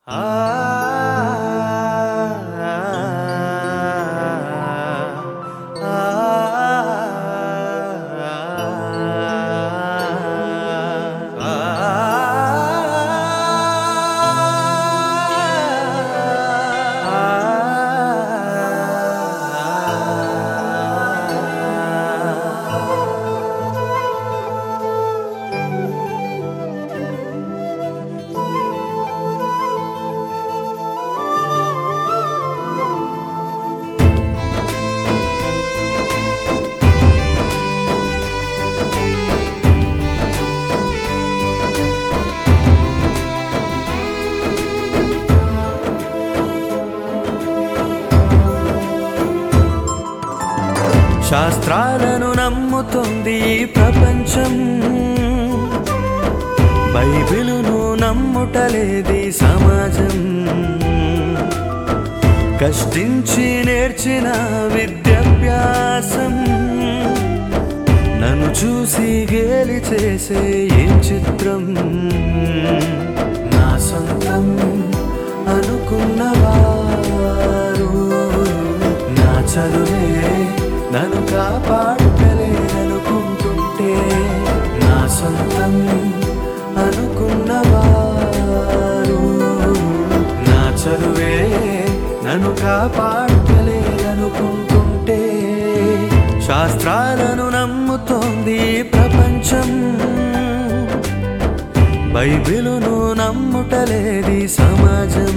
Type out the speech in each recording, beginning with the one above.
శాస్త్రాలను నమ్ముతుంది ఈ ప్రపంచం బైబిలును నమ్ముటలేది సమాజం కష్టించి నేర్చిన విద్యాభ్యాసం నన్ను చూసి గేలి చేసే ఏం చిత్రం నా సొంతం అనుకున్నవారు నా చదువే నన్ను కాపాడుతలేదనుకుంటుంటే నా సొంతం అనుకున్నవారు నా చదువే నన్ను కాపాడుతలేదనుకుంటుంటే శాస్త్రాలను నమ్ముతోంది ఈ ప్రపంచం బైబిలును నమ్ముటలేది సమాజం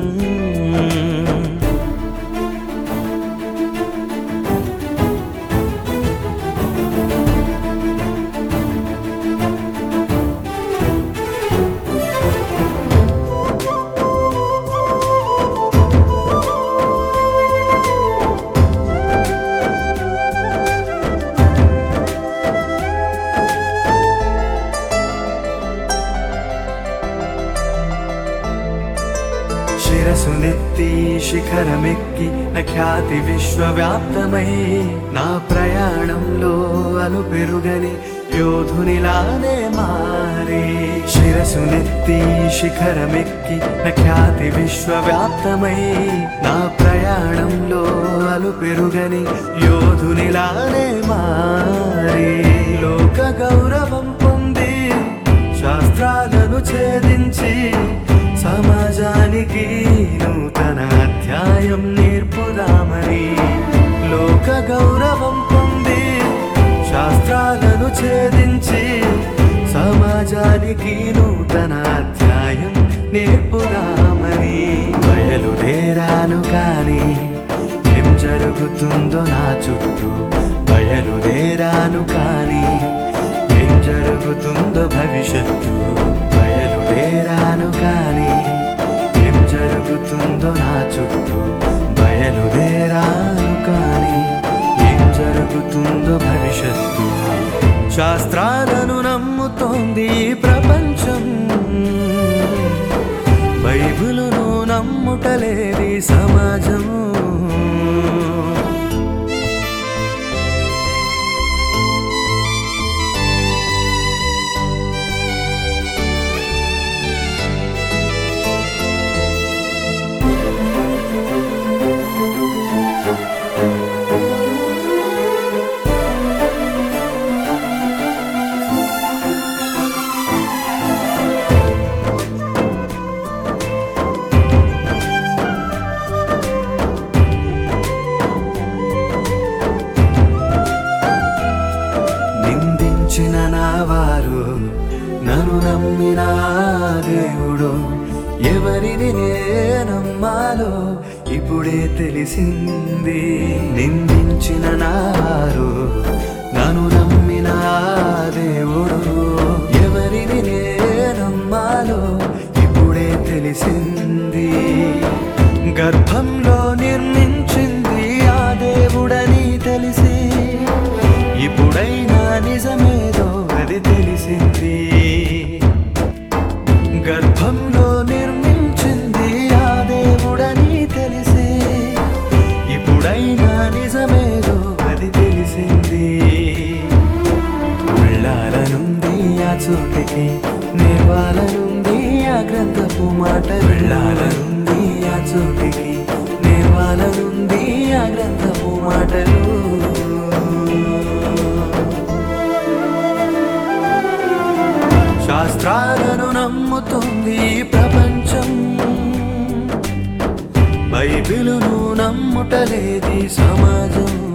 శిరసు నెత్తి శిఖరమెక్కి నా ఖ్యాతి విశ్వవ్యాప్తమై నా ప్రయాణంలో అలు పెరుగని యోధునిలానే మారి శిరసు నెత్తి శిఖరమెక్కి నా ఖ్యాతి విశ్వవ్యాప్తమై నా ప్రయాణంలో అలు పెరుగని యోధునిలానే మారి లోక గౌరవం పొంది శాస్త్రాలను ఛేదించి సమాజానికి నూతన అధ్యాయం నేర్పుదామని లోక గౌరవం పొంది శాస్త్రాలను ఛేదించి సమాజానికి నూతన అధ్యాయం నేర్పుదామని బయలుదేరాను కానీ ఏం జరుగుతుందో నా చుట్టూ బయలుదేరాను కానీ ఏం జరుగుతుందో భవిష్యత్తు బయలుదేరాను కానీ ఏం జరుగుతుందో నా చుట్టూ బయలుదేరాను కానీ ఏం జరుగుతుందో భవిష్యత్తు శాస్త్రాలను నమ్ముతోంది ఈ ప్రపంచం బైబిలును నమ్ముటలేది సమాజం నిందించిన నా వారు నన్ను నమ్మిన ఆ దేవుడు ఎవరిని నేనమ్మాలో ఇప్పుడే తెలిసింది నిందించిన నా వారు నన్ను నమ్మిన ఆ దేవుడు ఎవరిని నేనమ్మాలో ఇప్పుడే తెలిసింది గర్భంలో నిర్మించింది ఆ దేవుడని తెలిసి ఇప్పుడైనా నిజమేదో అది తెలిసింది గర్భంలో నిర్మించింది ఆ దేవుడని తెలిసి ఇప్పుడైనా నిజమేదో అది తెలిసింది వెళ్ళాలనుంది ఆ చోటికి నేర్వాలనుంది ఆ గ్రంథపు మాట వెళ్ళాలనుంది ఆ చోటికి నేర్వాలనుంది ఆ గ్రంథపు మాటలు శాస్త్రాలను నమ్ముతుంది ఈ ప్రపంచం బైబిలును నమ్ముటలేది సమాజం